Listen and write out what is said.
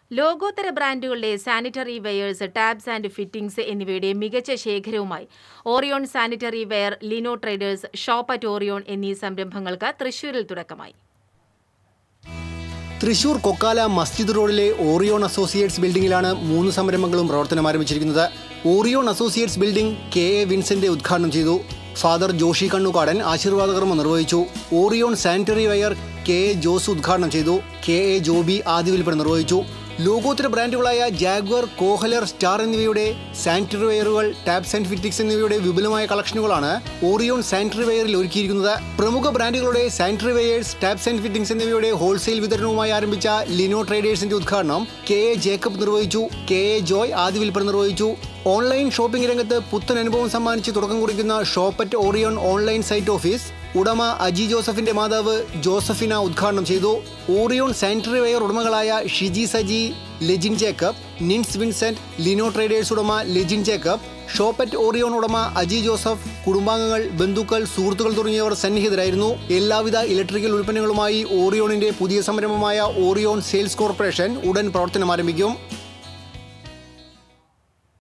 ലോകോത്തര ബ്രാൻഡുകളുടെ sanitary wares taps and fittings എന്നിവയുടെ മികച്ച ശേഖരവുമായി Orion sanitary ware Lino traders shop at Orion എന്നീ സംരംഭങ്ങൾക്ക് തൃശൂരിൽ തുടക്കമായി തൃശൂർ കൊക്കാല മസ്ജിദ് റോഡിലെ ഓറിയോൺ അസോസിയേറ്റ്സ് ബിൽഡിംഗിലാണ് മൂന്ന് സംരംഭങ്ങളും പ്രവർത്തനം ആരംഭിച്ചിരിക്കുന്നത് Orion associates building K A Vincent ഉദ്ഘാടനം ചെയ്തു ഫാദർ ജോഷി കണ്ണുകാടൻ ആശീർവാദ കർമ്മം നിർവഹിച്ചു Orion sanitary ware K A Jose ഉദ്ഘാടനം ചെയ്തു കെ എ ജോബി ആദ്യ വിൽപ്പന നിർവഹിച്ചു ലോകോത്തര ബ്രാൻഡുകളായ ജാഗ്വർ കോഹലർ സ്റ്റാർ എന്നിവയുടെ സാനിറ്ററി വെയറുകൾ ടാബ്സ് ആൻഡ് ഫിറ്റിക്സ് എന്നിവയുടെ വിപുലമായ കളക്ഷനുകളാണ് ഓറിയോൺ സാനിറ്ററി വെയറിൽ ഒരുക്കിയിരിക്കുന്നത് പ്രമുഖ ബ്രാൻഡുകളുടെ sanitary wares taps and fittings എന്നിവയുടെ ഹോൾസെയിൽ വിതരണവുമായി ആരംഭിച്ച ലിനോ ട്രേഡേഴ്സിന്റെ ഉദ്ഘാടനം കെ എ ജേക്കബ് നിർവഹിച്ചു കെ എ ജോയ് ആദ്യ വിൽപ്പന നിർവഹിച്ചു ഓൺലൈൻ ഷോപ്പിംഗ് രംഗത്ത് പുത്തൻ അനുഭവം സമ്മാനിച്ച് തുടക്കം കുറിക്കുന്ന ഷോപ്പറ്റ് ഓറിയോൺ ഓൺലൈൻ സൈറ്റ് ഓഫീസ് ഉടമ അജി ജോസഫിന്റെ മാതാവ് ജോസഫിന ഉദ്ഘാടനം ചെയ്തു ഓറിയോൺ സാനിറ്ററി വെയർ ഉടമകളായ Shiji Saji Lejin Jacob Nins Vincent Lino traders ഉടമ ലെജിൻ ജേക്കബ് ഷോപ്പറ്റ് ഓറിയോൺ ഉടമ അജി ജോസഫ് കുടുംബാംഗങ്ങൾ ബന്ധുക്കൾ സുഹൃത്തുക്കൾ തുടങ്ങിയവർ സന്നിഹിതരായിരുന്നു എല്ലാവിധ ഇലക്ട്രിക്കൽ ഉൽപ്പന്നങ്ങളുമായി ഓറിയോണിന്റെ പുതിയ സംരംഭമായ ഓറിയോൺ സെയിൽസ് കോർപ്പറേഷൻ ഉടൻ പ്രവർത്തനം ആരംഭിക്കും